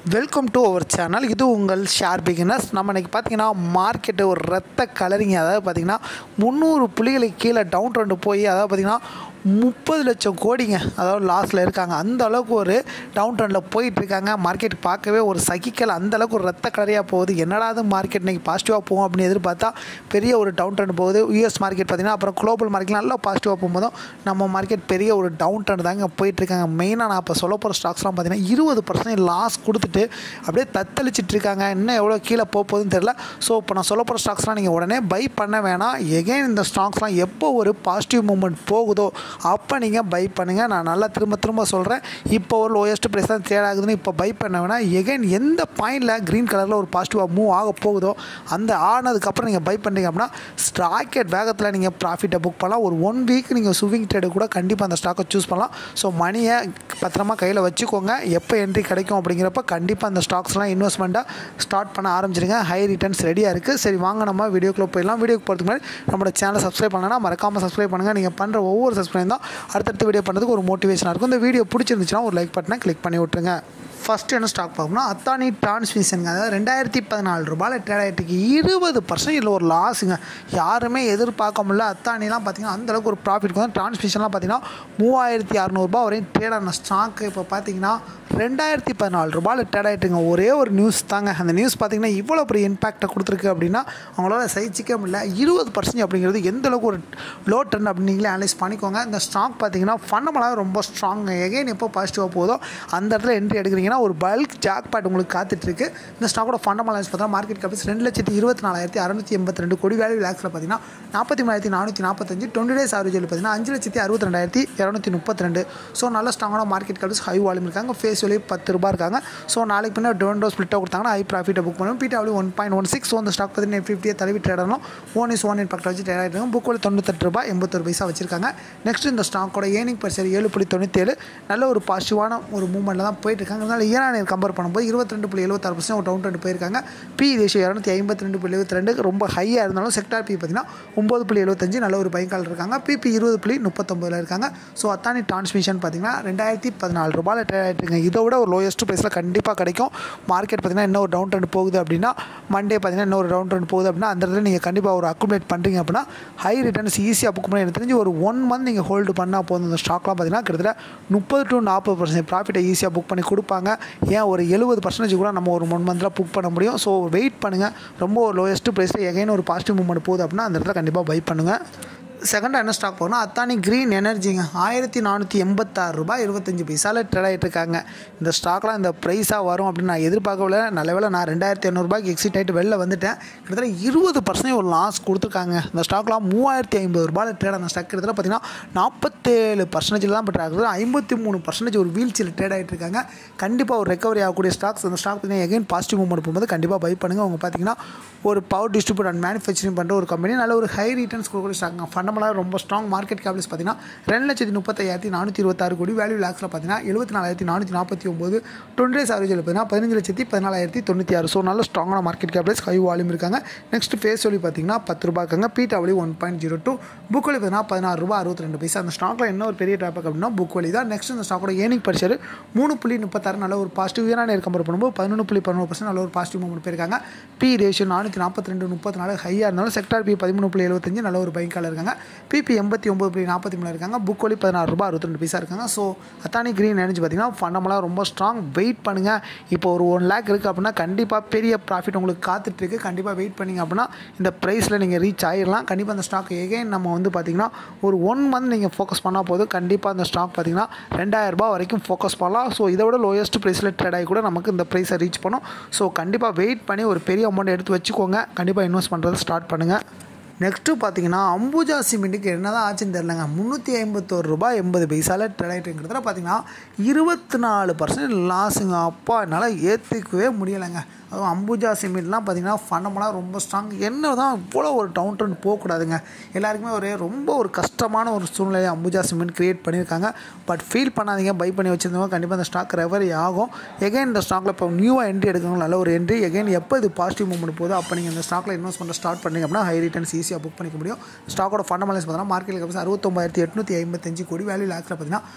welcome to our channel இது உங்கள் share beginners நம்ம இன்றைக்கி பார்த்தீங்கன்னா மார்க்கெட்டு ஒரு ரத்த கலரிங்க அதாவது பார்த்தீங்கன்னா முந்நூறு புள்ளிகளுக்கு கீழே டவுன் ட்ரெண்டு போய் அதாவது பார்த்தீங்கன்னா முப்பது லட்சம் கோடிங்க அதாவது லாஸில் இருக்காங்க அந்த அளவுக்கு ஒரு டவுன் ட்ரெண்டில் போயிட்டு இருக்காங்க மார்க்கெட் பார்க்கவே ஒரு சகிக்கல் அந்த அளவுக்கு ஒரு ரத்த கலரியாக போகுது என்னடா அது மார்க்கெட் இன்றைக்கி பாசிட்டிவாக போகும் அப்படின்னு எதிர்பார்த்தா பெரிய ஒரு டவுன் ட்ரெண்ட் போகுது யூஎஸ் மார்க்கெட் பார்த்திங்கன்னா அப்புறம் குளோபல் மார்க்கெட் நல்லா பாசிட்டிவாக போகும்போதும் நம்ம மார்க்கெட் பெரிய ஒரு டவுன் ட்ரெண்ட் தாங்க போயிட்டுருக்காங்க மெயினாக நான் இப்போ சொல்ல போகிற ஸ்டாக்ஸ்லாம் பார்த்தீங்கன்னா இருபது பர்சன்ட் லாஸ் கொடுத்துட்டு அப்படியே தத்தளிச்சிட்டு இருக்காங்க இன்னும் எவ்வளோ கீழே போக போகுதுன்னு தெரில ஸோ இப்போ நான் சொல்ல போகிற ஸ்டாக்ஸ்லாம் நீங்கள் உடனே பை பண்ண வேணாம் எகைன் இந்த ஸ்டாக்ஸ்லாம் எப்போ ஒரு பாசிட்டிவ் மூமெண்ட் போகுதோ அப்போ நீங்கள் பை பண்ணுங்கள் நான் நல்லா திரும்ப திரும்ப சொல்கிறேன் இப்போ ஒரு லோயஸ்ட் ப்ரைஸ் தான் ட்ரேட் ஆகுதுன்னு இப்போ பை பண்ண வேணாம் எகைன் எந்த பாயிண்டில் க்ரீன் கலரில் ஒரு பாசிட்டிவாக மூவ் ஆக போகுதோ அந்த ஆனதுக்கப்புறம் நீங்கள் பை பண்ணுறீங்க அப்படின்னா ஸ்டாக்கெட் வேகத்தில் நீங்கள் ப்ராஃபிட்டை புக் பண்ணலாம் ஒரு ஒன் வீக் நீங்கள் சுவிங் ட்ரேடு கூட கண்டிப்பாக அந்த ஸ்டாக்கை சூஸ் பண்ணலாம் ஸோ மணியை பத்திரமா கையில் வச்சுக்கோங்க எப்போ என்ட்ரி கிடைக்கும் அப்படிங்கிறப்ப கண்டிப்பாக அந்த ஸ்டாக்ஸ்லாம் இன்வெஸ்ட்மெண்ட்டாக ஸ்டார்ட் பண்ண ஆரம்பிச்சிருங்க ஹை ரிட்டர்ன்ஸ் ரெடியாக இருக்குது சரி வாங்க நம்ம வீடியோக்குள்ளே போயிடலாம் வீடியோக்கு போகிறதுக்கு முன்னாடி நம்மளோட சேனலை சப்ஸ்கிரைப் பண்ணலன்னா மறக்காமல் சப்ஸ்கிரைப் பண்ணுங்கள் நீங்கள் பண்ணுற ஒவ்வொரு சப்ஸ்கிரைப் தான் அடுத்தடுத்த வீடியோ பண்ணுறதுக்கு ஒரு மோட்டிவேஷனாக இருக்கும் இந்த வீடியோ பிடிச்சிருந்துச்சுன்னா ஒரு லைக் பட்டனை கிளிக் பண்ணி விட்ருங்க ஃபஸ்ட்டு என்ன ஸ்டாக் பார்க்கணும்னா அத்தானி டிரான்ஸ்மிஷனுங்க அதாவது ரெண்டாயிரத்தி பதினாலு ரூபாயில் ட்ரேட் ஆகிட்டு இருபது பர்சன்ட் இதில் ஒரு லாஸுங்க யாருமே எதிர்பார்க்க முடியல அத்தானிலாம் பார்த்தீங்கன்னா அந்தளவுக்கு ஒரு ப்ராஃபிட் வந்து டிரான்ஸ்மிஷன்லாம் பார்த்தீங்கன்னா மூவாயிரத்தி அறநூறுபா வரையும் ட்ரேட் ஆன ஸ்டாக்கு இப்போ பார்த்தீங்கன்னா ரெண்டாயிரத்தி பதினாலு ரூபாயில் ட்ரேட் ஆகிட்டுங்க ஒரே ஒரு நியூஸ் தாங்க அந்த நியூஸ் பார்த்தீங்கன்னா இவ்வளோ பெரிய இம்பாக்டை கொடுத்துருக்கு அப்படின்னா அவங்களால சகிச்சிக்க முடியல இருபது பர்சன்ட் அப்படிங்கிறது எந்த அளவுக்கு ஒரு லோ ட்ரெண்ட் அப்படின்னு நீங்களே அனலைஸ் பண்ணிக்கோங்க இந்த ஸ்டாக் பார்த்தீங்கன்னா ஃபண்டமெண்டாக ரொம்ப ஸ்ட்ராங் எகைன் எப்போ பாசிட்டிவாக போதோ அந்த இடத்துல என்ட்ரி எடுக்கிறீங்கன்னா ஒரு பல்க் ஜாக் பாட் உங்களுக்கு காத்துட்ருக்கு இந்த ஸ்டாக்கோட ஃபண்டமெண்டல்ஸ் பார்த்தா மார்க்கெட் கேபிஸ் ரெண்டு லட்சத்தி இருபத்தி நாலாயிரத்தி அறுநூத்தி எண்பத்தி ரெண்டு கோடி வேல்யூ லேக்ஸில் பார்த்தீங்கன்னா நாற்பத்தி மூணாயிரத்தி நானூற்றி நாற்பத்தஞ்சு டுவெண்ட்டி டேஸ் ஆவரேஜில் பார்த்தீங்கன்னா அஞ்சு லட்சத்தி அறுபத்தி ரெண்டாயிரத்தி இரநூத்தி முப்பத்தி ரெண்டு ஸோ நல்ல ஸ்ட்ராங்கான மார்க்கெட் கேபிஸ் ஹை வால்யூம் இருக்காங்க ஃபேஸ் வேல்யூ பத்து ரூபா இருக்காங்க ஸோ நாளைக்கு பின்னர் டோன்டோ ஸ்பிளிட்டாக கொடுத்தாங்கன்னா ஹை ப்ராஃபிட்டை புக் பண்ணுவோம் PW one point one six so அந்த ஸ்டாக் பார்த்தீங்கன்னா ஃபிஃப்டியை தழுவி ட்ரேட் ஆகணும் ஒன் இஸ் ஒன் இன் பக்கத்தில் வச்சு ட்ரேட் ஆகிட்டு புக் வேலை தொண்ணூத்தெட்டு ரூபாய் எண்பத்தொரு பைசா வச்சிருக்காங்க நெக்ஸ்ட் இந்த ஸ்டாக்கோட ஏர்னிங் பர் ஷேர் ஏழு புள்ளி தொண்ணூற்றேழு நல்ல ஒரு பாசிட்டிவான ஒரு மூவ்மெண்ட்டில் தான் போயிட்டு இருக்காங்க அதனால் ஈரானியர் கம்பேர் பண்ணும்போது இருபத்தி ரெண்டு புள்ளி எழுபத்தாறு பர்சன்ட் ஒரு டவுன் ட்ரெண்ட் போயிருக்காங்க பி ரேஷியோ இரநூத்தி ஐம்பத்தி ரெண்டு புள்ளி எழுபத்தி ரெண்டு ரொம்ப ஹையாக இருந்தாலும் செக்டார் பி பார்த்தீங்கன்னா ஒம்பது புள்ளி எழுபத்தஞ்சு நல்ல ஒரு பைக்கால் இருக்காங்க பிபி இருபது புள்ளி முப்பத்தொம்பதில் இருக்காங்க ஸோ அத்தானி டிரான்ஸ்மிஷன் பார்த்தீங்கன்னா ரெண்டாயிரத்தி பதினாலு ரூபாயில் ட்ரேட் ஆகிட்டுருங்க இதை விட ஒரு லோயஸ்ட் ப்ரைஸில் கண்டிப்பாக கிடைக்கும் மார்க்கெட் பார்த்தீங்கன்னா இன்னும் ஒரு டவுன் ட்ரெண்ட் போகுது அப்படின்னா மண்டே பார்த்தீங்கன்னா இன்னொரு டவுன் ட்ரெண்ட் போகுது அப்படின்னா அந்த இடத்துல நீங்கள் கண்டிப்பாக ஒரு அக்குமுலேட் பண்ணுறீங்க அப்படின்னா ஹை ரிட்டர்ன்ஸ் ஈஸியாக புக் பண்ணி எனக்கு தெரிஞ்சு ஒரு ஒன் மந்த் நீங்கள் ஹோல்டு பண்ணால் போதும் இந்த ஸ்டாக்லாம் பார்த்தீங்கன்னா கிட்டத்தட்ட முப்பது டு நாற்பது பர்சன்ட் ப்ராஃபிட்டை ஈஸியாக புக் பண்ணி கொடுப்பாங்க ஏன் ஒரு எழுபது பர்சன்டேஜ் கூட நம்ம ஒரு ஒன் மந்தில் புக் பண்ண முடியும் ஸோ வெயிட் பண்ணுங்கள் ரொம்ப ஒரு லோயஸ்ட் ப்ரைஸில் எகைன் ஒரு பாசிட்டிவ் மூவ்மெண்ட் போகுது அப்படின்னா அந்த இடத்துல கண்டிப்பாக பை பண்ணுங்கள் செகண்டாக என்ன ஸ்டாக் போகணும் அத்தானி க்ரீன் எனர்ஜிங்க ஆயிரத்தி நானூற்றி எண்பத்தாறு ரூபாய் இருபத்தஞ்சி பைசாவில் ட்ரேட் ஆகிட்டு இருக்காங்க இந்த ஸ்டாக்லாம் இந்த ப்ரைஸாக வரும் அப்படின்னு நான் எதிர்பார்க்கவில்லை நல்ல வேலை நான் ரெண்டாயிரத்தி இரநூறுபாய்க்கு எக்ஸிட் ஆகிட்டு வெளில வந்துட்டேன் கிட்டத்தட்ட இருபது பர்சன்ட் ஒரு லாஸ் கொடுத்துருக்காங்க இந்த ஸ்டாக்லாம் மூவாயிரத்தி ஐம்பது ரூபாயில் ட்ரேட் ஆன ஸ்டாக் கிட்டத்தட்ட பார்த்தீங்கன்னா நாற்பத்தேழு பர்சன்டேஜில் தான் பெற்று ஆகுது ஐம்பத்தி மூணு பர்சன்டேஜ் ஒரு வீழ்ச்சியில் ட்ரேட் ஆகிட்டு இருக்காங்க கண்டிப்பாக ஒரு ரெக்கவரி ஆகக்கூடிய ஸ்டாக்ஸ் அந்த ஸ்டாக் பார்த்தீங்கன்னா எகைன் பாசிட்டிவ் மூவ்மெண்ட் போகும்போது கண்டிப்பாக பை பண்ணுங்கள் அவங்க பார்த்தீங்கன்னா ஒரு பவர் டிஸ்ட்ரிபியூட் அண்ட் மேனுஃபேக்சரிங் பண்ணுற ஒரு கம்பெனி நல்ல ஒரு ஹை ரிட்டர்ன்ஸ் கொடுக்கக்கூடிய ஸ்டாக் ஃபண்டமெண்டாக ரொம்ப ஸ்ட்ராங் மார்க்கெட் கேபிள்ஸ் பார்த்தீங்கன்னா ரெண்டு லட்சத்தி முப்பத்தாயிரத்தி நானூற்றி இருபத்தாறு கோடி வேல்யூ லேக்ஸில் பார்த்தீங்கன்னா எழுபத்தி நாலாயிரத்தி நானூற்றி நாற்பத்தி ஒம்பது டுவெண்ட்டி டேஸ் ஆவரேஜில் பார்த்தீங்கன்னா பதினஞ்சு லட்சத்தி பதினாலாயிரத்தி தொண்ணூற்றி ஆறு ஸோ நல்ல ஸ்ட்ராங்கான மார்க்கெட் கேபிள்ஸ் ஹை வால்யூம் இருக்காங்க நெக்ஸ்ட் ஃபேஸ் ஒலி பார்த்தீங்கன்னா பத்து ரூபா இருக்காங்க பீட்டா ஒலி one point zero two book வழி பார்த்தீங்கன்னா பதினாறு ரூபா அறுபத்தி ரெண்டு பைசா அந்த ஸ்டாக்கில் என்ன ஒரு பெரிய டாபிக் அப்படின்னா புக் வழி தான் நெக்ஸ்ட் இந்த ஸ்டாக்கோட ஏர்னிங் பர்சர் மூணு புள்ளி முப்பத்தாறு நல்ல ஒரு பாசிட்டிவ் ஈரான கம்பேர் பண்ணும்போது பதினொன்று புள்ளி பதினோரு பர்சன்ட் நல்ல ஒரு பாசிட்டிவ் மூவ்மெண்ட் போயிருக்காங்க பி ரேஷியோ நானூற்றி நாற்பத்தி ரெண்டு முப்பத்தி நாலு ஹையாக இருந்தாலும் செக்டார் பி பதிமூணு புள்ளி எழுபத்தஞ்சு நல்ல ஒரு பைக்கால் இருக்காங்க பிபி எண்பத்தி ஒம்பது புள்ளி நாற்பத்தி மூணு இருக்காங்க புக் வழி பதினாறு ரூபா அறுபத்தி ரெண்டு பைசா இருக்காங்க ஸோ அத்தானி க்ரீன் எனர்ஜி பார்த்தீங்கன்னா ஃபண்டமெல்லாம் ரொம்ப ஸ்ட்ராங் வெயிட் பண்ணுங்கள் இப்போ ஒரு ஒன் லேக் இருக்குது அப்படின்னா கண்டிப்பாக பெரிய ப்ராஃபிட் உங்களுக்கு காத்துட்ருக்கு கண்டிப்பாக வெயிட் பண்ணிங்க அப்படின்னா இந்த ப்ரைஸில் நீங்கள் ரீச் ஆகிடலாம் கண்டிப்பாக அந்த ஸ்டாக் எகைன் நம்ம வந்து பார்த்திங்கன்னா ஒரு ஒன் மந்த் நீங்கள் ஃபோக்கஸ் பண்ணால் போதும் கண்டிப்பாக அந்த ஸ்டாக் பார்த்திங்கன்னா ரெண்டாயிரரூபா வரைக்கும் ஃபோக்கஸ் பண்ணலாம் ஸோ இதை விட லோயஸ்ட் ப்ரைஸில் ட்ரேட் ஆகி கூட நமக்கு இந்த ப்ரைஸை ரீச் பண்ணும் ஸோ கண்டிப்பாக வெயிட் பண்ணி ஒரு பெரிய அமௌண்ட் எடுத்து வச்சுக்கோங்க கண்டிப்பாக இன்வெஸ்ட் பண்ணுறதை ஸ்டார்ட் பண்ணுங்கள் நெக்ஸ்ட்டு பார்த்தீங்கன்னா அம்புஜா சிமெண்ட்டுக்கு என்ன தான் ஆச்சுன்னு தெரிலங்க முந்நூற்றி ஐம்பத்தோரு ரூபாய் எண்பது பைசாவில் ட்ரேடாயிட்டுங்கிறதுல பார்த்தீங்கன்னா இருபத்தி நாலு பர்சன்ட் லாஸுங்க அப்பா என்னால் ஏற்றுக்கவே முடியலைங்க அதுவும் அம்புஜா சிமெண்ட்லாம் பார்த்திங்கன்னா ஃபண்டமெல்லாம் ரொம்ப ஸ்ட்ராங் என்ன தான் இவ்வளோ ஒரு டவுன் ட்ரெண்ட் போகக்கூடாதுங்க எல்லாருக்குமே ஒரு ரொம்ப ஒரு கஷ்டமான ஒரு சூழ்நிலையை அம்புஜா சிமெண்ட் க்ரியேட் பண்ணியிருக்காங்க பட் ஃபீல் பண்ணாதீங்க பை பண்ணி வச்சுருந்தவங்க கண்டிப்பாக இந்த ஸ்டாக் ரெவரி ஆகும் எகைன் இந்த ஸ்டாக்கில் இப்போ நியூவாக என்ட்ரி எடுக்கணும் நல்ல ஒரு என்ட்ரி எகைன் எப்போ இது பாசிட்டிவ் மூவ்மெண்ட் போதோ அப்போ நீங்கள் இந்த ஸ்டாக்கில் இன்வெஸ்ட் பண்ண ஸ்டார்ட் பண்ணிங்க அப்படின்னா ஹை ரிட்டர்ன்ஸ் ஈஸியாக புக் பண்ணிக்க முடியும் ஸ்டாக்கோட ஃபண்டமெண்டல்ஸ் பார்த்தீங்கன்னா மார்க்கெட் கப்ஸ் அறுபத்தொம்பாயிரத்தி எட்நூற்றி ஐம்பத்தஞ்சு கோடி வேல்யூ லேக்ஸில் பார்த்தீங்கன்னா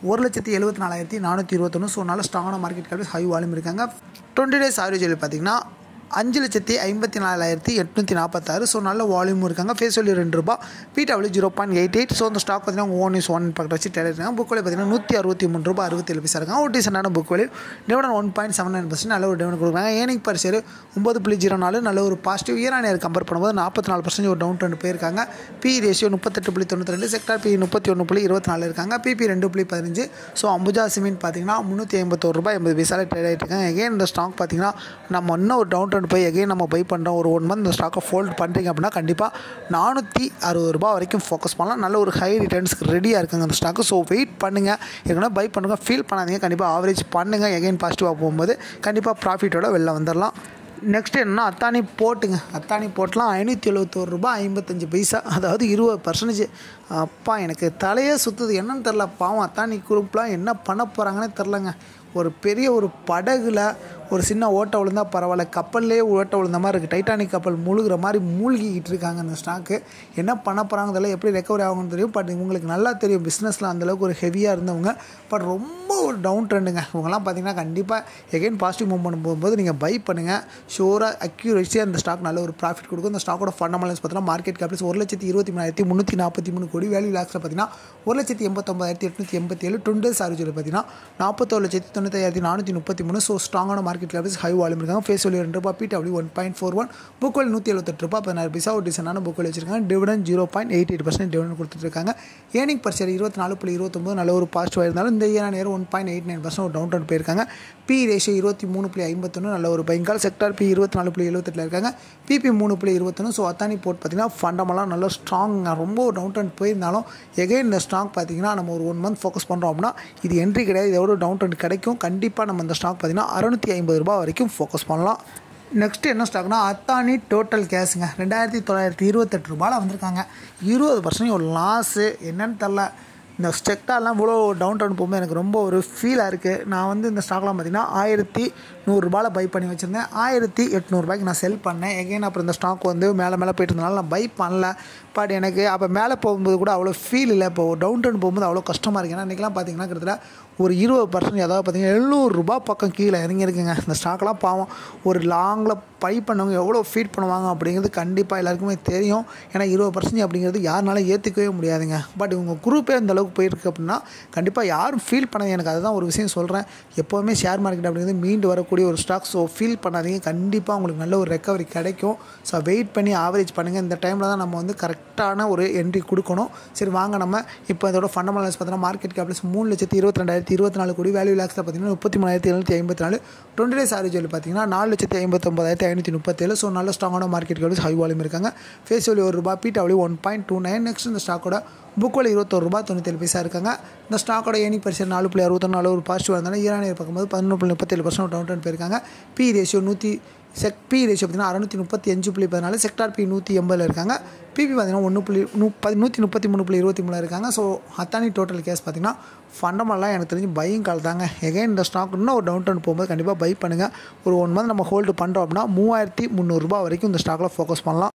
ஒரு லட்சத்தி எழுபத்தி நாலாயிரத்தி நானூற்றி இருபத்தொன்று ஸோ நல்ல ஸ்ட்ராங்கான மார்க்கெட் கேபிள் ஹை வால்யூம் இருக்காங்க டுவெண்ட்டி டேஸ் ஆவரேஜ் பார்த்தீங்கன்னா அஞ்சு லட்சத்தி ஐம்பத்தி நாலாயிரத்தி எட்நூற்றி நாற்பத்தாறு ஸோ நல்ல வால்யூம் இருக்காங்க ஃபேஸ் வேல்யூ ரெண்டு ரூபா PW zero point eight eight so அந்த ஸ்டாக் பார்த்தீங்கன்னா உங்கள் ஓன் இஸ் ஒன் பக்கத்தில் வச்சு டேட் இருக்காங்க புக் வேல்யூ பார்த்தீங்கன்னா நூற்றி அறுபத்தி மூணு ரூபா அறுபத்தேழு பைசா இருக்காங்க ஒரு டீசெண்டான book value dividend one point seven nine percent நல்ல ஒரு டிவிடன் கொடுக்குறாங்க ஏனிங் பர் ஷேர் ஒம்பது புள்ளி ஜீரோ நாலு நல்ல ஒரு positive year on year compare பண்ணும்போது நாற்பத்தி நாலு பர்சன்ட் ஒரு டவுன் ட்ரெண்ட் போயிருக்காங்க பி ரேஷியோ முப்பத்தெட்டு புள்ளி தொண்ணூற்றி ரெண்டு செக்டார் பி முப்பத்தி ஒன்று புள்ளி இருபத்தி நாலு இருக்காங்க பிபி ரெண்டு புள்ளி பதினஞ்சு ஸோ அம்புஜா சிமெண்ட் பார்த்தீங்கன்னா முந்நூற்றி ஐம்பத்தோரு ரூபாய் எண்பது பைசாவில் ட்ரேட் ஆகிட்டு இருக்காங்க எகைன் இந்த ஸ்டாக் பார்த்தீங்கன்னா நம்ம இன்னும் ஒரு டவுன் ட்ரெண்ட் போய் எகைன் நம்ம பை பண்ணுறோம் ஒரு ஒன் மந்த் இந்த ஸ்டாக்கை ஃபோல்ட் பண்ணுறீங்க அப்படின்னா கண்டிப்பாக நானூற்றி அறுபது ரூபா வரைக்கும் ஃபோக்கஸ் பண்ணலாம் நல்ல ஒரு ஹை ரிட்டர்ன்ஸ்க்கு ரெடியாக இருக்குங்க அந்த ஸ்டாக்கு ஸோ வெயிட் பண்ணுங்கள் ஏற்கனவே பை பண்ணுங்கள் ஃபீல் பண்ணாதீங்க கண்டிப்பாக ஆவரேஜ் பண்ணுங்கள் எகைன் பாசிட்டிவாக போகும்போது கண்டிப்பாக ப்ராஃபிட்டோட வெளில வந்துடலாம் நெக்ஸ்ட் என்னன்னா அத்தானி போட்டுங்க அத்தானி போட்டெலாம் ஐநூற்றி எழுபத்தோரு ரூபா ஐம்பத்தஞ்சு பைசா அதாவது இருபது பர்சன்டேஜ் அப்பா எனக்கு தலையே சுற்றுது என்னன்னு தெரில பாவம் அத்தானி குரூப்லாம் என்ன பண்ண போகிறாங்கன்னே தெரிலங்க ஒரு பெரிய ஒரு படகுல ஒரு சின்ன ஓட்டை விழுந்தா பரவாயில்ல கப்பல்லே ஓட்டை விழுந்த மாதிரி இருக்குது டைட்டானிக் கப்பல் முழுகிற மாதிரி மூழ்கிக்கிட்டு இருக்காங்க அந்த ஸ்டாக்கு என்ன பண்ண போகிறாங்க இதெல்லாம் எப்படி ரெக்கவரி ஆகும்னு தெரியும் பட் உங்களுக்கு நல்லா தெரியும் பிஸ்னஸில் அந்தளவுக்கு ஒரு ஹெவியாக இருந்தவங்க பட் ரொம்ப ஒரு டவுன் ட்ரெண்டுங்க இவங்கெல்லாம் பார்த்தீங்கன்னா கண்டிப்பாக எகைன் பாசிட்டிவ் மூவ் பண்ண போகும்போது நீங்கள் பை பண்ணுங்கள் ஷோராக அக்யூரேசியாக அந்த ஸ்டாக் நல்ல ஒரு ப்ராஃபிட் கொடுக்கும் இந்த ஸ்டாக்கோட ஃபண்டமெண்டல்ஸ் பார்த்தீங்கன்னா மார்க்கெட் கேபிள்ஸ் ஒரு லட்சத்தி இருபத்தி மூணாயிரத்தி முந்நூற்றி நாற்பத்தி மூணு கோடி வேல்யூ லேக்ஸில் பார்த்தீங்கன்னா ஒரு லட்சத்தி எண்பத்தொம்பதாயிரத்தி எட்நூற்றி எண்பத்தி ஏழு டுவெண்ட்டி சார்ஜில் பார்த்தீங்கன்னா நாற்பத்தோரு லட்சத்தி தொண்ணூத்தாயிரத்தி நானூற்றி முப்பத்தி மூணு ஸோ ஸ்ட்ராங்கான மார்க்கெட் கேபிள்ஸ் ஹை வால்யூம் இருக்காங்க ஃபேஸ் வேல்யூ ரெண்டு ரூபா PW one point four one book value நூற்றி எழுபத்தெட்டு ரூபா பதினாறு பைசா ஒரு டிசைனான புக் வேல்யூ வச்சிருக்காங்க dividend zero point eight eight percent dividend கொடுத்துருக்காங்க ஏனிங் பர் ஷேர் இருபத்தி நாலு புள்ளி இருபத்தொம்பது நல்ல ஒரு பாசிட்டிவாக இருந்தாலும் இந்த இயர் நேரம் one point eight nine percent ஒரு டவுன் ட்ரெண்ட் போயிருக்காங்க பி ரேஷியோ இருபத்தி மூணு புள்ளி ஐம்பத்தொன்று நல்ல ஒரு பெங்கால் செக்டார் பி இருபத்தி நாலு புள்ளி எழுபத்தெட்டில் இருக்காங்க பிபி மூணு புள்ளி இருபத்தொன்று ஸோ அத்தானி போட் பார்த்தீங்கன்னா ஃபண்டமெல்லாம் நல்ல ஸ்ட்ராங் ரொம்ப ஒரு டவுன் ட்ரெண்ட் போயிருந்தாலும் எகைன் இந்த ஸ்டாக் பார்த்தீங்கன்னா நம்ம ஒரு ஒன் மந்த் ஃபோக்கஸ் பண்ணுறோம் அப்படின்னா இது என்ட்ரி கிடையாது இதோட டவுன் ட்ரெண்ட் கிடைக்கும் கண்டிப்பாக நம்ம இந்த ஸ்டாக் பார்த்தீங்கன்னா அறுநூற்றி ஐம்பது ரூபா வரைக்கும் ஃபோக்கஸ் பண்ணலாம் நெக்ஸ்ட்டு என்ன ஸ்டாக்னா அத்தானி டோட்டல் கேஸுங்க ரெண்டாயிரத்தி தொள்ளாயிரத்தி இருபத்தெட்டு ரூபாயில் வந்திருக்காங்க இருபது பர்சன்ட் ஒரு லாஸு என்னன்னு தெரில இந்த ஸ்டெக்டாலாம் இவ்வளோ டவுன் டவுன் போகும்போது எனக்கு ரொம்ப ஒரு ஃபீலாக இருக்குது நான் வந்து இந்த ஸ்டாக்லாம் பார்த்திங்கன்னா ஆயிரத்தி நூறுரூபாவில் பை பண்ணி வச்சுருந்தேன் ஆயிரத்தி எட்நூறுபாய்க்கு நான் செல் பண்ணேன் எகைன் அப்புறம் இந்த ஸ்டாக் வந்து மேலே மேலே போயிட்டு இருந்தனால நான் பை பண்ணல பட் எனக்கு அப்போ மேலே போகும்போது கூட அவ்வளோ ஃபீல் இல்லை இப்போ டவுன் டவுன் போகும்போது அவ்வளோ கஷ்டமாக இருக்குது ஏன்னா இன்றைக்கெலாம் பார்த்தீங்கன்னா கிட்டத்தட்ட ஒரு இருபது பர்சன்ட் ஏதாவது பார்த்தீங்கன்னா எழுநூறுரூபா பக்கம் கீழே இறங்கியிருக்குங்க இந்த ஸ்டாக்லாம் பாவம் ஒரு லாங்கில் பை பண்ணவங்க எவ்வளோ ஃபீட் பண்ணுவாங்க அப்படிங்கிறது கண்டிப்பாக எல்லாருக்குமே தெரியும் ஏன்னா இருபது பர்சன்ட் அப்படிங்கிறது யாருனாலும் ஏற்றுக்கவே முடியாதுங்க பட் இவங்க குரூப்பே அந்த அளவுக்கு போயிருக்கு அப்படின்னா கண்டிப்பாக யாரும் ஃபீல் பண்ணாது எனக்கு அதுதான் ஒரு விஷயம் சொல்கிறேன் எப்போவுமே ஷேர் மார்க்கெட் அப்படிங்கிறது மீண்டு வரக்கூடிய ஒரு ஸ்டாக் ஸோ ஃபீல் பண்ணாதீங்க கண்டிப்பாக உங்களுக்கு நல்ல ஒரு ரெக்கவரி கிடைக்கும் ஸோ வெயிட் பண்ணி ஆவரேஜ் பண்ணுங்கள் இந்த டைமில் தான் நம்ம வந்து கரெக்டான ஒரு என்ட்ரி கொடுக்கணும் சரி வாங்க நம்ம இப்போ இதோட ஃபண்டமெண்டல்ஸ் பார்த்தீங்கன்னா மார்க்கெட் கேபிள்ஸ் மூணு லட்சத்தி இருபத்தி ரெண்டாயிரத்தி இருபத்தி நாலு கோடி வேல்யூ லேக்ஸில் பார்த்தீங்கன்னா முப்பத்தி மூணாயிரத்தி எழுநூற்றி ஐம்பத்தி நாலு டுவெண்ட்டி டேஸ் ஆவரேஜ் பார்த்தீங்கன்னா நாலு லட்சத்தி ஐம்பத்தொம்பதாயிரத்தி ஐநூற்றி முப்பத்தேழு ஸோ நல்ல ஸ்ட்ராங்கான மார்க்கெட் கேபிள்ஸ் ஹை வால்யூம் இருக்காங்க ஃபேஸ் வேல்யூ ஒரு ரூபா PW one point two nine next இந்த ஸ்டாக்கோட புக் வேலை இருபத்தொரு ரூபா தொண்ணூத்தேழு பைசா இருக்காங்க இந்த ஸ்டாக்கோட ஏனி பர்சன்ட் நாலு புள்ளி அறுபத்தொன்று நாலு ஒரு பாசிட்டிவ் இருந்தாலும் ஈரானியர் பார்க்கும்போது பதினொன்று புள்ளி முப்பத்தேழு பர்சன்ட் டவுன் டவுன் போயிருக்காங்க பி ரேஷியோ நூற்றி செக் பி ரேஷியோ பார்த்தீங்கன்னா அறுநூற்றி முப்பத்தி அஞ்சு புள்ளி பதினாலு செக்டார் பி நூற்றி எண்பதில் இருக்காங்க பிபி பார்த்தீங்கன்னா ஒன்று புள்ளி நூ பதி நூற்றி முப்பத்தி மூணு புள்ளி இருபத்தி மூணில் இருக்காங்க ஸோ அத்தானி டோட்டல் கேஸ் பார்த்தீங்கன்னா ஃபண்டமெல்லாம் எனக்கு தெரிஞ்சு பையும் கால் தாங்க எகைன் இந்த ஸ்டாக் இன்னும் ஒரு டவுன் டவுன் போகும்போது கண்டிப்பாக பை பண்ணுங்கள் ஒரு ஒன் மந்த் நம்ம ஹோல்டு பண்ணுறோம் அப்படின்னா மூவாயிரத்தி முந்நூறுரூபா வரைக்கும் இந்த ஸ்டாக்கில் ஃபோக்கஸ் பண்ணலாம்